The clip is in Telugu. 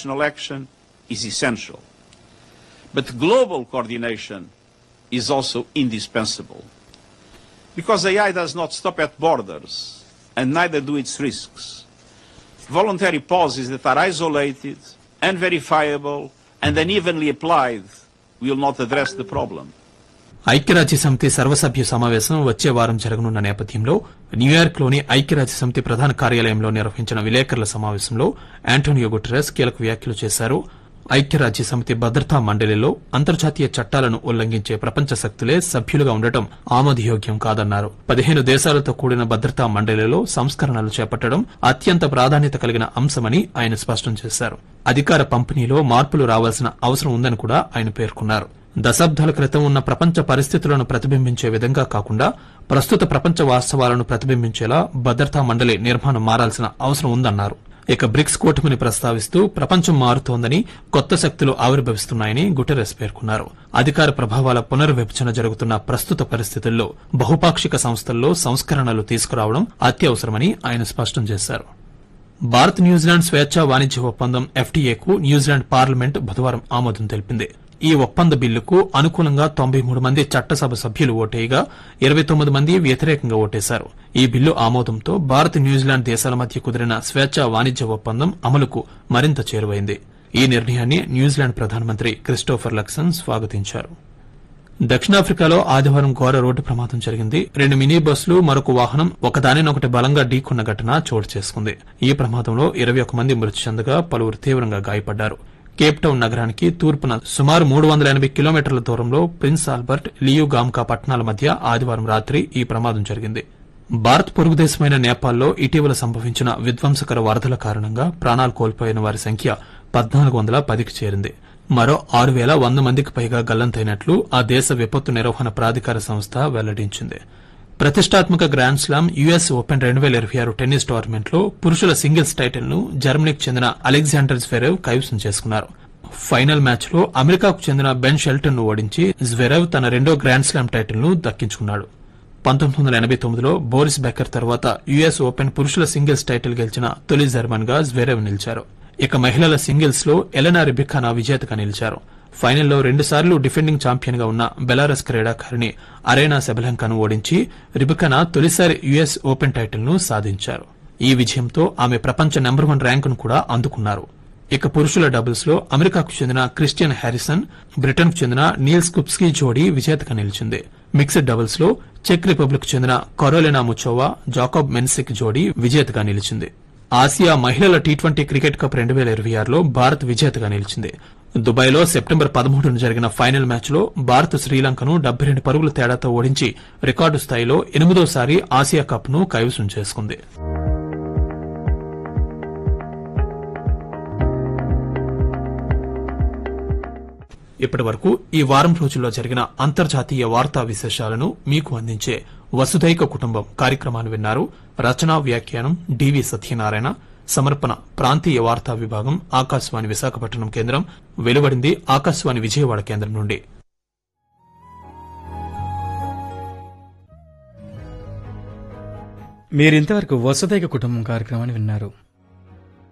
international action is essential. But global coordination is also indispensable. Because AI does not stop at borders, and neither do its risks. Voluntary policies that are isolated, unverifiable, and unevenly applied will not address the problem. ఐక్యరాజ్య సమితి సర్వసభ్య సమావేశం వచ్చే వారం జరగనున్న నేపథ్యంలో న్యూయార్క్లోని ఐక్యరాజ్య సమితి ప్రధాన కార్యాలయంలో నిర్వహించిన విలేకరుల సమావేశంలో ఆంటోనియో గుటెరస్ కీలక వ్యాఖ్యలు చేశారు ఐక్యరాజ్య సమితి భద్రతా మండలిలో అంతర్జాతీయ చట్టాలను ఉల్లంఘించే ప్రపంచ శక్తులే సభ్యులుగా ఉండటం ఆమోదయోగ్యం కాదన్నారు పదిహేను దేశాలతో కూడిన భద్రతా మండలిలో సంస్కరణలు చేపట్టడం అత్యంత ప్రాధాన్యత కలిగిన అంశమని ఆయన స్పష్టం చేశారు అధికార పంపిణీలో మార్పులు రావాల్సిన అవసరం ఉందని కూడా ఆయన పేర్కొన్నారు దశాబ్దాల క్రితం ఉన్న ప్రపంచ పరిస్థితులను ప్రతిబింబించే విధంగా కాకుండా ప్రస్తుత ప్రపంచ వాస్తవాలను ప్రతిబింబించేలా భద్రతా మండలి నిర్మాణం మారాల్సిన అవసరం ఉందన్నారు ఇక బ్రిక్స్ కూటమిని ప్రస్తావిస్తూ ప్రపంచం మారుతోందని కొత్త శక్తులు ఆవిర్భవిస్తున్నాయని గుటెరస్ పేర్కొన్నారు అధికార ప్రభావాల పునర్విభజన జరుగుతున్న ప్రస్తుత పరిస్థితుల్లో బహుపాక్షిక సంస్థల్లో సంస్కరణలు తీసుకురావడం అత్యవసరమని ఆయన స్పష్టం చేశారు భారత్ న్యూజిలాండ్ స్వేచ్ఛా వాణిజ్య ఒప్పందం ఎఫ్టీఏకు న్యూజిలాండ్ పార్లమెంట్ బుధవారం ఆమోదం తెలిపింది ఈ ఒప్పంద బిల్లుకు అనుకూలంగా తొంభై మూడు మంది చట్టసభ సభ్యులు ఓటేయగా ఇరవై తొమ్మిది మంది వ్యతిరేకంగా ఓటేశారు ఈ బిల్లు ఆమోదంతో భారత్ న్యూజిలాండ్ దేశాల మధ్య కుదిరిన స్వేచ్ఛా వాణిజ్య ఒప్పందం అమలుకు మరింత చేరువైంది ఈ నిర్ణయాన్ని న్యూజిలాండ్ ప్రధానమంత్రి క్రిస్టోఫర్ లక్సన్ స్వాగతించారు దక్షిణాఫ్రికాలో ఆదివారం ఘోర రోడ్డు ప్రమాదం జరిగింది రెండు మినీ బస్సులు మరొక వాహనం ఒకదానినొకటి బలంగా ఢీకొన్న ఘటన చోటు చేసుకుంది ఈ ప్రమాదంలో ఇరవై ఒక మంది మృతి చెందగా పలువురు తీవ్రంగా గాయపడ్డారు కేప్ టౌన్ నగరానికి తూర్పున సుమారు మూడు వందల ఎనభై కిలోమీటర్ల దూరంలో ప్రిన్స్ ఆల్బర్ట్ లియు గామ్కా పట్టణాల మధ్య ఆదివారం రాత్రి ఈ ప్రమాదం జరిగింది భారత్ పొరుగు దేశమైన నేపాల్లో ఇటీవల సంభవించిన విధ్వంసకర వరదల కారణంగా ప్రాణాలు కోల్పోయిన వారి సంఖ్య పద్నాలుగు వందల పదికి చేరింది మరో ఆరు వేల వంద మందికి పైగా గల్లంతైనట్లు ఆ దేశ విపత్తు నిర్వహణ ప్రాధికార సంస్థ వెల్లడించింది ప్రతిష్టాత్మక గ్రాండ్ స్లామ్ యుఎస్ ఓపెన్ రెండు వేల ఇరవై ఆరు టెన్నిస్ టోర్నమెంట్లో పురుషుల సింగిల్స్ టైటిల్ ను జర్మనీకి చెందిన అలెగ్జాండర్ స్వెరెవ్ కైవసం చేసుకున్నారు ఫైనల్ మ్యాచ్ లో అమెరికాకు చెందిన బెన్ షెల్టన్ ను ఓడించి జ్వెరెవ్ తన రెండో గ్రాండ్ స్లామ్ టైటిల్ ను దక్కించుకున్నాడు పంతొమ్మిది వందల ఎనభై తొమ్మిదిలో బోరిస్ బెకర్ తర్వాత యుఎస్ ఓపెన్ పురుషుల సింగిల్స్ టైటిల్ గెలిచిన తొలి జర్మన్ గా జ్వెరెవ్ నిలిచారు ఇక మహిళల సింగిల్స్ లో ఎలెనా రిబిఖానా విజేతగా నిలిచారు ఫైనల్లో రెండుసార్లు డిఫెండింగ్ ఛాంపియన్ గా ఉన్న బెలారస్ క్రీడాకారిణి అరేనా సెబలంకాను ఓడించి రిబిఖానా తొలిసారి యుఎస్ ఓపెన్ టైటిల్ ను సాధించారు ఈ విజయంతో ఆమె ప్రపంచ నెంబర్ వన్ ర్యాంకును కూడా అందుకున్నారు ఇక పురుషుల డబుల్స్ లో అమెరికాకు చెందిన క్రిస్టియన్ హ్యారిసన్ బ్రిటన్ కు చెందిన నీల్స్ కుప్స్కీ జోడీ విజేతగా నిలిచింది మిక్స్డ్ డబుల్స్ లో చెక్ రిపబ్లిక్ చెందిన కరోలినా ముచోవా జాకబ్ మెన్సిక్ జోడీ విజేతగా నిలిచింది ఆసియా మహిళల టీ ట్వంటీ క్రికెట్ కప్ రెండు వేల ఇరవై ఆరులో భారత్ విజేతగా నిలిచింది దుబాయ్లో సెప్టెంబర్ పదమూడున జరిగిన ఫైనల్ మ్యాచ్లో భారత్ శ్రీలంకను డెబ్బై రెండు పరుగుల తేడాతో ఓడించి రికార్డు స్థాయిలో ఎనిమిదోసారి ఆసియా కప్ను కైవసం చేసుకుంది ఇప్పటి వరకు ఈ వారం రోజుల్లో జరిగిన అంతర్జాతీయ వార్తా విశేషాలను మీకు అందించే వసుధైక కుటుంబం కార్యక్రమాన్ని విన్నారు రచనా వ్యాఖ్యానం డివి సత్యనారాయణ సమర్పణ ప్రాంతీయ వార్తా విభాగం ఆకాశవాణి విశాఖపట్నం కేంద్రం వెలువడింది ఆకాశవాణి విజయవాడ కేంద్రం నుండి మీరింతవరకు వసుదైక కుటుంబం కార్యక్రమాన్ని విన్నారు